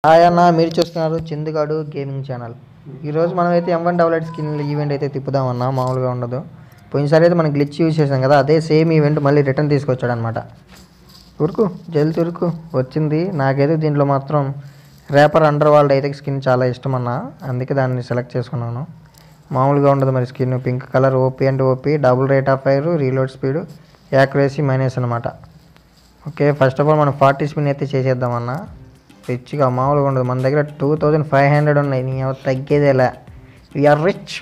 hi అన్న మీరు చూస్తున్నారు చిందుగాడు గేమింగ్ ఛానల్ ఈరోజు మనం అయితే M one double eight skin event అయితే తిప్పుదామన్నా మామూలుగా ఉండదు పోయినసారి అయితే మనం గ్లిచ్ యూజ్ చేసాం కదా అదే సేమ్ ఈవెంట్ మళ్ళీ రిటర్న్ తీసుకొచ్చాడు అనమాట తురుకు జల్ది తురుకు వచ్చింది నాకైతే దీంట్లో మాత్రం రేపర్ అండర్ వరల్డ్ అయితే స్కిన్ చాలా ఇష్టం అన్న అందుకే దాన్ని సెలెక్ట్ చేసుకున్నాను మామూలుగా ఉండదు మరి skin pink colour OP and OP double rate of fire reload speed accuracy minus అనమాట ఓకే ఫస్ట్ ఆఫ్ ఆల్ మనం ఫార్టీ స్పిన్ అయితే చేసేద్దామన్నా రిచ్గా మామూలుగా ఉండదు మన దగ్గర టూ థౌజండ్ ఫైవ్ హండ్రెడ్ ఉన్నాయి నీ ఎవరు తగ్గేదేలా వీఆర్ రిచ్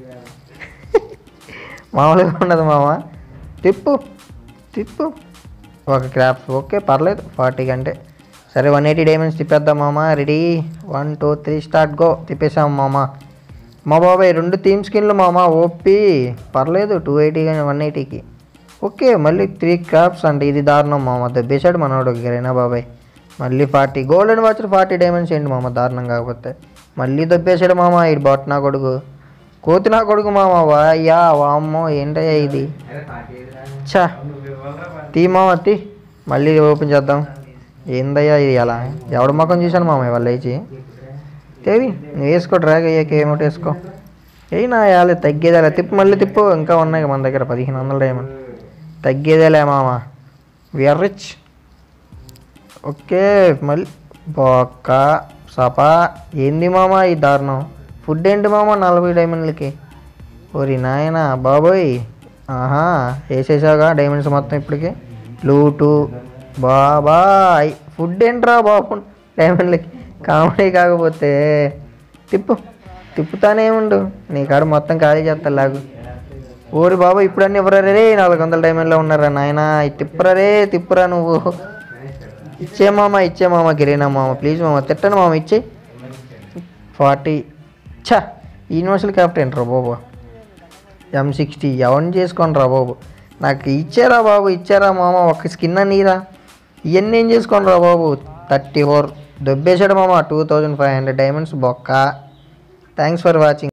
మామూలుగా ఉండదు మామ తిప్పు తిప్పు ఒక క్రాఫ్ట్ ఓకే పర్లేదు ఫార్టీ కంటే సరే వన్ ఎయిటీ డైమండ్స్ తిప్పేద్దాం మామ ready one two three start go తిప్పేసాం మామ మా బాబాయ్ రెండు థీమ్ స్కిన్లు మామ ఓపీ పర్లేదు టూ ఎయిటీ కానీ వన్ ఎయిటీకి ఓకే మళ్ళీ త్రీ క్రాప్స్ అంటే ఇది దారుణం మామ దెబ్బేశాడు మనోడు గిరైనా బాబాయ్ మళ్ళీ forty golden watch forty diamonds ఏంటి మామ దారుణం కాకపోతే మళ్ళీ దెబ్బేశాడు మామ ఈ బాట్ నా కొడుకు కోతి నా కొడుకు మామ వాయ్యా వామ్మో ఏంటయ్యా ఇది ఛా తీ మామ తీ మళ్ళీ ఓపెన్ చేద్దాం ఏందయ్యా ఇది అలా ఎవడ మొఖం చూశాను మామ ఇవాళ లేచి తేవి నువ్వు వేసుకో డ్రాగ్ అయ్యాక ఏమోటి వేసుకో ఏయ్ నా యాలే తగ్గేదేలే తిప్పు మళ్ళీ తిప్పు ఇంకా ఉన్నాయి మన దగ్గర పదిహేను వందల డైమండ్ తగ్గేదేలే మామ విఆర్ రిచ్ ఓకే మళ్ళీ బొక్క సపా ఏంది మామ ఈ దారుణం ఫుడ్ ఏంటి మామ నలభై డైమండ్లకి ఓరి నాయన బాబోయ్ ఆహా వేసేసాగా డైమండ్స్ మొత్తం ఇప్పటికి లూటు బాబాయ్ ఫుడ్ ఏంట్రా బాబు డైమండ్లకి కామెడీ కాకపోతే తిప్పు తిప్పుతానే ఉండు నీ కాడ మొత్తం ఖాళీ చేస్తా లాగు ఓరి బాబు ఇప్పుడు అన్నీ ఇవ్వరా రే నాలుగు వందల డైమండ్లో ఉన్నారా నాయన తిప్పురా రే తిప్పురా నువ్వు ఇచ్చే మామ ఇచ్చే మామ గిరేనా మామ ప్లీజ్ మామ తిట్టను మామ ఇచ్చే ఫార్టీ ఛా యూనివర్సల్ క్యాప్టెన్ రా బాబు ఎం సిక్స్టీ ఎవరిని చేసుకోండి రా బాబు నాకు ఇచ్చారా బాబు ఇచ్చారా మామ ఒక స్కిన్ నీరా ఇవన్నీ ఏం చేసుకోండి రా బాబు థర్టీ ఫోర్ దొబ్బేశాడు మామ two thousand five hundred diamonds బొక్క థ్యాంక్స్ ఫర్ వాచింగ్